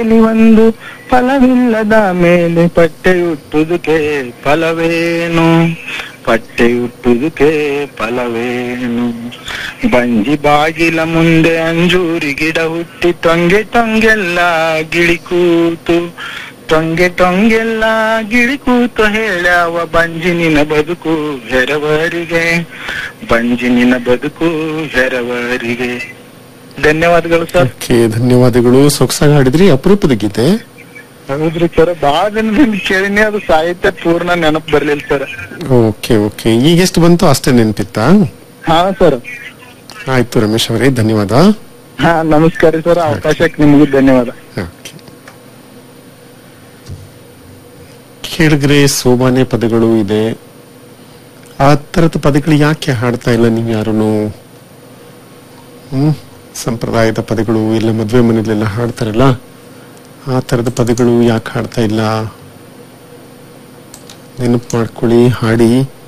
ಒಂದು ಫಲವಿಲ್ಲದ ಮೇಲೆ ಪಟ್ಟೆಯುಟ್ಟುದುಕೆ ಫಲವೇನು ಪಟ್ಟೆಯುಟ್ಟುದುಕೆ ಫಲವೇನು ಬಂಜಿ ಬಾಗಿಲ ಮುಂದೆ ಅಂಜೂರಿ ಗಿಡ ಹುಟ್ಟಿ ಟೊಂಗೆ ಟೊಂಗೆಲ್ಲ ಗಿಳಿ ಕೂತು ಟೊಂಗೆ ಟೊಂಗೆಲ್ಲ ಗಿಳಿ ಕೂತು ಹೇಳ್ಯಾವ ಬಂಜಿನಿನ ಬದುಕು ಹೆರವರಿಗೆ ಬಂಜಿನಿನ ಬದುಕು ಹೆರವರಿಗೆ ಧನ್ಯವಾದಗಳು ಸರ್ ಓಕೆ ಧನ್ಯವಾದಗಳು ಸೊಗಸಾಗಿ ಹಾಡಿದ್ರಿ ಅಪರೂಪದ ಗೀತೆ ಹೌದ್ರಿ ಸರ್ ಬಹಳ ದಿನದಿಂದ ಕೇಳಿನಿ ಅದು ಸಾಹಿತ್ಯ ಪೂರ್ಣ ನೆನಪು ಬರ್ಲಿಲ್ಲ ಸರ್ ಓಕೆ ಓಕೆ ಈಗ ಎಷ್ಟು ಬಂತು ಅಷ್ಟೇ ನೆನ್ಪಿತ್ತಾ ಹಾ ಸರ್ ಆಯ್ತು ರಮೇಶ್ ಅವರೇ ಧನ್ಯವಾದ ಹಾ ನಮಸ್ಕಾರ ಸರ್ ಅವಕಾಶಕ್ಕೆ ನಿಮಗೂ ಧನ್ಯವಾದ ಓಕೆ ಕೇಳಿದ್ರೆ ಸೋಮಾನ್ಯ ಪದಗಳು ಇದೆ ಆ ತರದ ಪದಗಳು ಯಾಕೆ ಹಾಡ್ತಾ ಇಲ್ಲ ನೀವು ಯಾರು ಹ್ಮ್ ಸಂಪ್ರದಾಯದ ಪದಗಳು ಇಲ್ಲ ಮದ್ವೆ ಮನೆಯಲ್ಲೆಲ್ಲ ಹಾಡ್ತಾರಲ್ಲ ಆ ತರದ ಪದಗಳು ಯಾಕೆ ಹಾಡ್ತಾ ಇಲ್ಲ ನೆನಪು ಮಾಡ್ಕೊಳ್ಳಿ ಹಾಡಿ